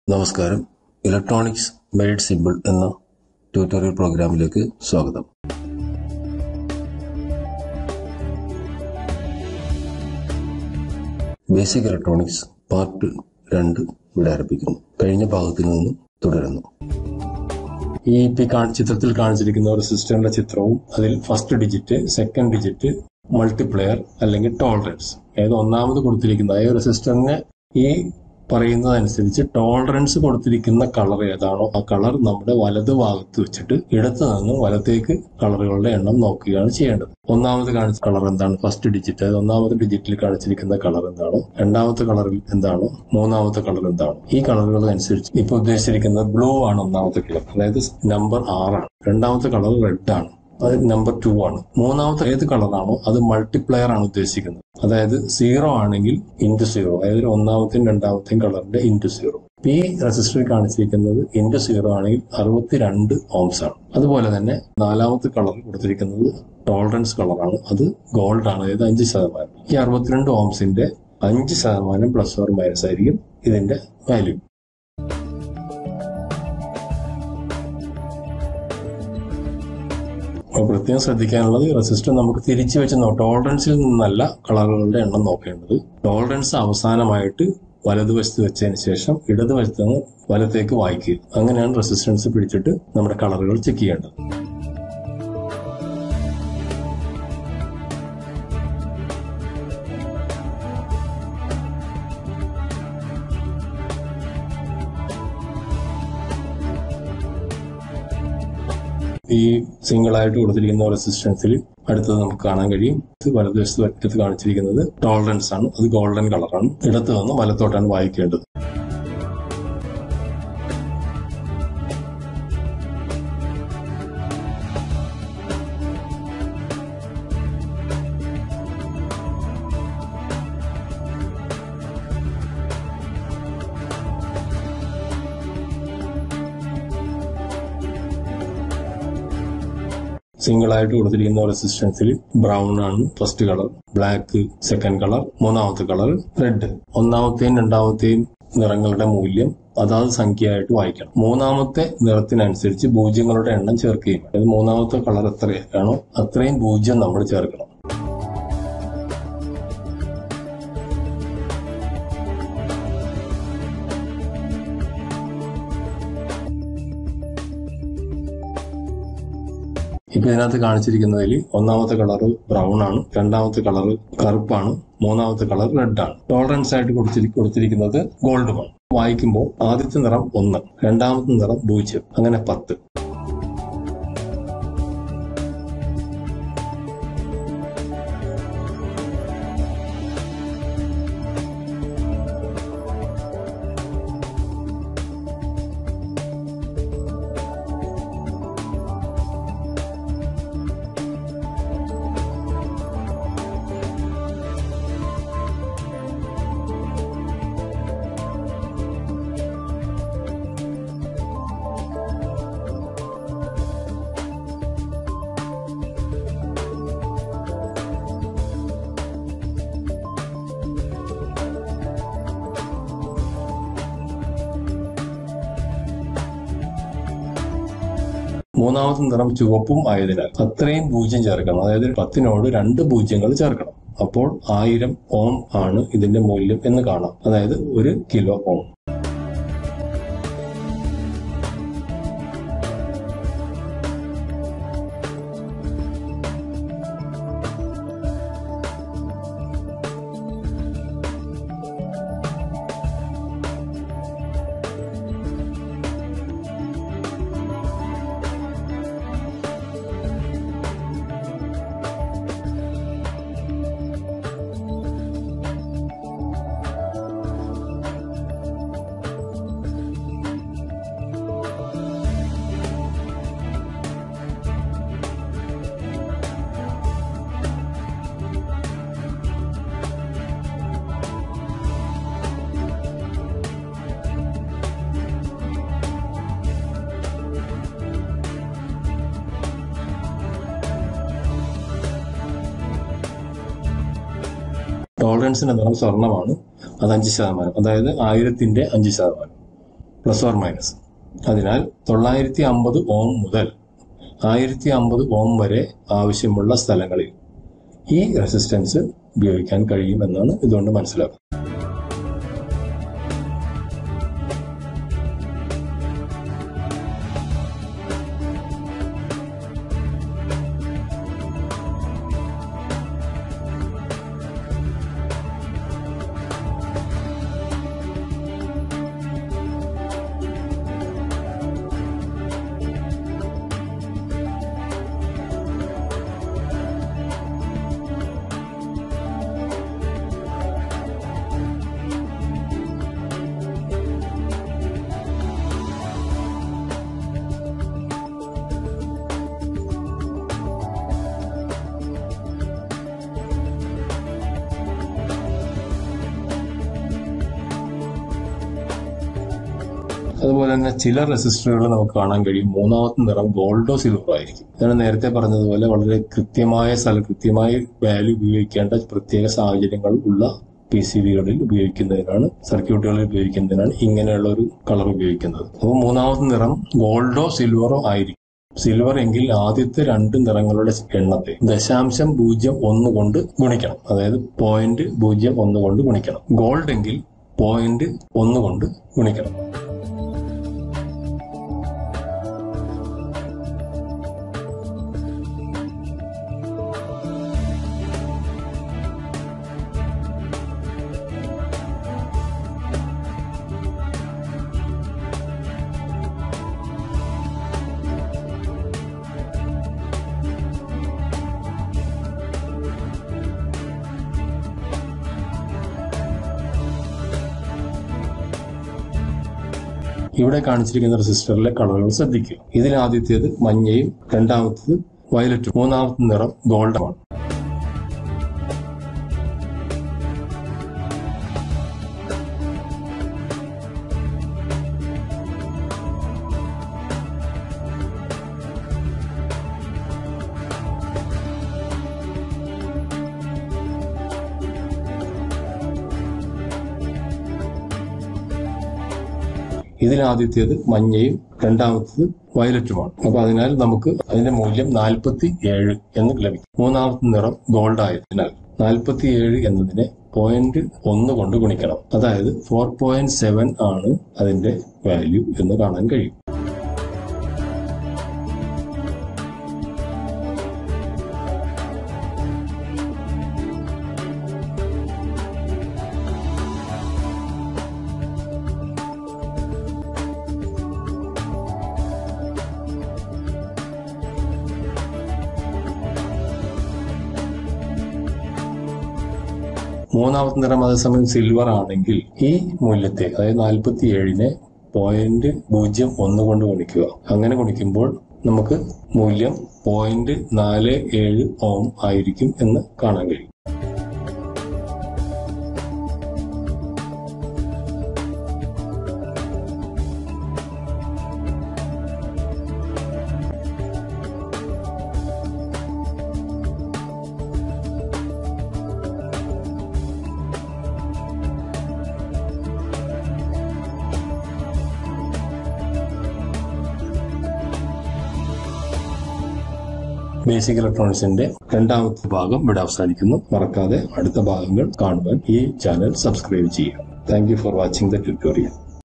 നമസ്കാരം electronics made simple എന്ന tutorial പ്രോഗ്രാമിലേക്ക് സ്വാഗതം ബേസിക് ഇലക്ട്രോണിക്സ് പാർട്ട് രണ്ട് ഇവിടെ ആരംഭിക്കുന്നു കഴിഞ്ഞ ഭാഗത്തിൽ നിന്നും തുടരുന്നു ഈ ഇപ്പൊ ഈ കാണി- ചിത്രത്തിൽ കാണിച്ചിരിക്കുന്ന റെസിസ്റ്ററിന്റെ ചിത്രവും അതിൽ first digit second digit multiplier അല്ലെങ്കിൽ ടോളറൻസ് അതായത് ഒന്നാമത് കൊടുത്തിരിക്കുന്ന അതായത് റെസിസ്റ്ററിന് ഈ പറയുന്നതനുസരിച്ച് ടോളറൻസ് കൊടുത്തിരിക്കുന്ന കളർ ഏതാണോ ആ കളർ നമ്മുടെ വലത് ഭാഗത്ത് വെച്ചിട്ട് ഇടത്ത് നിന്ന് വലത്തേക്ക് കളറുകളുടെ എണ്ണം നോക്കുകയാണ് ചെയ്യേണ്ടത് ഒന്നാമത് കാണിച്ച കളർ എന്താണ് ഫസ്റ്റ് ഡിജിറ്റ് അതായത് ഒന്നാമത്തെ ഡിജിറ്റിൽ കാണിച്ചിരിക്കുന്ന കളർ എന്താണോ രണ്ടാമത്തെ കളറിൽ എന്താണോ മൂന്നാമത്തെ കളർ എന്താണോ ഈ കളറുകൾ അനുസരിച്ച് ഇപ്പൊ ഉദ്ദേശിച്ചിരിക്കുന്നത് ബ്ലൂ ആണ് ഒന്നാമത്തെ കളർ അതായത് നമ്പർ ആറാണ് രണ്ടാമത്തെ കളർ റെഡ് ആണ് അത് നമ്പർ ടു ആണ് മൂന്നാമത്തെ ഏത് കളറാണോ അത് മൾട്ടിപ്ലയർ ആണ് ഉദ്ദേശിക്കുന്നത് അതായത് സീറോ ആണെങ്കിൽ ഇൻറ്റു സീറോ അതായത് ഒന്നാമത്തെയും രണ്ടാമത്തെയും കളറിന്റെ ഇൻറ്റു സീറോ ഈ റെസിസ്റ്ററിൽ കാണിച്ചിരിക്കുന്നത് ഇൻറ്റു സീറോ ആണെങ്കിൽ അറുപത്തിരണ്ട് ഓംസ് ആണ് അതുപോലെ തന്നെ നാലാമത്തെ കളർ കൊടുത്തിരിക്കുന്നത് ടോളറൻസ് കളറാണ് അത് ഗോൾഡ് ആണ് അതായത് അഞ്ച് ശതമാനം ഈ അറുപത്തിരണ്ട് ഓംസിന്റെ അഞ്ച് ശതമാനം പ്ലസ് ഓർ മൈനസ് ആയിരിക്കും ഇതിന്റെ വാല്യൂ അപ്പോൾ പ്രത്യേകം ശ്രദ്ധിക്കാനുള്ളത് റെസിസ്റ്റർ നമുക്ക് തിരിച്ചു വെച്ച് നോ ടോളറൻസിൽ നിന്നല്ല കളറുകളുടെ എണ്ണം നോക്കേണ്ടത് ടോളറൻസ് അവസാനമായിട്ട് വലതുവശത്ത് വെച്ചതിന് ശേഷം ഇടതുവശത്ത് നിന്ന് വലത്തേക്ക് വായിക്കുക അങ്ങനെയാണ് റെസിസ്റ്റൻസ് പിടിച്ചിട്ട് നമ്മുടെ കളറുകൾ ചെക്ക് ചെയ്യേണ്ടത് ഈ സിംഗിൾ ആയിട്ട് കൊടുത്തിരിക്കുന്ന റെസിസ്റ്റൻസിൽ അടുത്തത് നമുക്ക് കാണാൻ കഴിയും ഇത് വലതുവശത്ത് വറ്റത്ത് കാണിച്ചിരിക്കുന്നത് ടോളറൻസ് ആണ് അത് ഗോൾഡൻ കളറാണ് ഇടത്ത് നിന്ന് വലത്തോട്ടാണ് വായിക്കേണ്ടത് സിംഗിൾ ആയിട്ട് കൊടുത്തിരിക്കുന്ന റെസിസ്റ്റൻസിൽ ബ്രൗൺ ആണ് first colour black second colour മൂന്നാമത്തെ കളർ റെഡ് ഒന്നാമത്തെയും രണ്ടാമത്തെയും നിറങ്ങളുടെ മൂല്യം അതാത് സംഖ്യയായിട്ട് വായിക്കണം മൂന്നാമത്തെ നിറത്തിനനുസരിച്ച് പൂജ്യങ്ങളുടെ എണ്ണം ചേർക്കുകയും അതായത് മൂന്നാമത്തെ കളർ എത്രയാണോ അത്രയും പൂജ്യം നമ്മൾ ചേർക്കണം ഇപ്പൊ ഇതിനകത്ത് കാണിച്ചിരിക്കുന്നതിൽ ഒന്നാമത്തെ കളർ ബ്രൗൺ ആണ് രണ്ടാമത്തെ കളർ കറുപ്പാണ് മൂന്നാമത്തെ കളർ റെഡ് ആണ് ടോളറൻസ് ആയിട്ട് കൊടുത്തിരി- കൊടുത്തിരിക്കുന്നത് ഗോൾഡുമാണ് വായിക്കുമ്പോൾ ആദ്യത്തെ നിറം ഒന്ന് രണ്ടാമത്തെ നിറം പൂജ്യം അങ്ങനെ പത്ത് മൂന്നാമത്തെ നിറം ചുവപ്പും ആയതിനാൽ അത്രയും പൂജ്യം ചേർക്കണം അതായത് പത്തിനോട് രണ്ട് പൂജ്യങ്ങൾ ചേർക്കണം അപ്പോൾ ആയിരം ഓം ആണ് ഇതിന്റെ മൂല്യം എന്ന് കാണാം അതായത് ഒരു കിലോ ഓം ടോളറൻസിന്റെ നിറം സ്വർണമാണ് അത് അഞ്ച് ശതമാനം അതായത് ആയിരത്തിന്റെ അഞ്ച് ശതമാനം പ്ലസ് ഓർ മൈനസ് അതിനാൽ തൊള്ളായിരത്തി അമ്പത് ഓം മുതൽ ആയിരത്തി അമ്പത് ഓം വരെ ആവശ്യമുള്ള സ്ഥലങ്ങളിൽ ഈ റെസിസ്റ്റൻസ് ഉപയോഗിക്കാൻ കഴിയുമെന്നാണ് ഇതുകൊണ്ട് മനസ്സിലാക്കുന്നത് അതുപോലെ തന്നെ ചില റെസിസ്റ്ററുകൾ നമുക്ക് കാണാൻ കഴിയും മൂന്നാമത്തെ നിറം ഗോൾഡോ സിൽവറോ ആയിരിക്കും ഞാൻ നേരത്തെ പറഞ്ഞതുപോലെ വളരെ കൃത്യമായ സ്ഥലം കൃത്യമായ വാല്യൂ ഉപയോഗിക്കേണ്ട പ്രത്യേക സാഹചര്യങ്ങൾ ഉള്ള പി സി ബികളിൽ ഉപയോഗിക്കുന്നതിനാണ് സർക്യൂട്ടുകളിൽ ഉപയോഗിക്കുന്നതിനാണ് ഇങ്ങനെയുള്ള ഒരു കളർ ഉപയോഗിക്കുന്നത് അപ്പോൾ മൂന്നാമത്തെ നിറം ഗോൾഡോ സിൽവറോ ആയിരിക്കും സിൽവർ എങ്കിൽ ആദ്യത്തെ രണ്ട് നിറങ്ങളുടെ എണ്ണത്തെ ദശാംശം പൂജ്യം ഒന്ന് കൊണ്ട് ഗുണിക്കണം അതായത് പോയിന്റ് പൂജ്യം ഒന്ന് കൊണ്ട് ഗുണിക്കണം ഗോൾഡ് എങ്കിൽ പോയിന്റ് ഒന്ന് കൊണ്ട് ഗുണിക്കണം ഇവിടെ കാണിച്ചിരിക്കുന്ന റെസിസ്റ്ററിലെ കളറുകൾ ശ്രദ്ധിക്കുക ഇതിൽ ആദ്യത്തേത് മഞ്ഞയും രണ്ടാമത്തേത് വയലറ്റും മൂന്നാമത്തെ നിറം ഗോൾഡുമാണ് ഇതിൽ ആദ്യത്തേത് മഞ്ഞയും രണ്ടാമത്തേത് വയലറ്റുമാണ് അപ്പൊ അതിനാൽ നമുക്ക് അതിന്റെ മൂല്യം നാൽപ്പത്തി ഏഴ് എന്ന് ലഭിക്കും മൂന്നാമത്തെ നിറം ഗോൾഡ് ആയതിനാൽ നാൽപ്പത്തി ഏഴ് എന്നതിനെ പോയിന്റ് ഒന്ന് കൊണ്ട് ഗുണിക്കണം അതായത് ഫോർ പോയിന്റ് സെവൻ ആണ് അതിന്റെ വാല്യൂ എന്ന് കാണാൻ കഴിയും മൂന്നാമത്തെ നിറം അതേസമയം സിൽവർ ആണെങ്കിൽ ഈ മൂല്യത്തെ അതായത് നാൽപ്പത്തി ഏഴിനെ പോയിന്റ് പൂജ്യം ഒന്ന് കൊണ്ട് ഗുണിക്കുക അങ്ങനെ ഗുണിക്കുമ്പോൾ നമുക്ക് മൂല്യം പോയിന്റ് നാല് ഏഴ് ഓം ആയിരിക്കും എന്ന് കാണാൻ കഴിയും ബേസിക് ഇലക്ട്രോണിക്സിന്റെ രണ്ടാമത്തെ ഭാഗം ഇവിടെ അവസാനിക്കുന്നു മറക്കാതെ അടുത്ത ഭാഗങ്ങൾ കാണുവാൻ ഈ ചാനൽ സബ്സ്ക്രൈബ് ചെയ്യുക thank you for watching the tutorial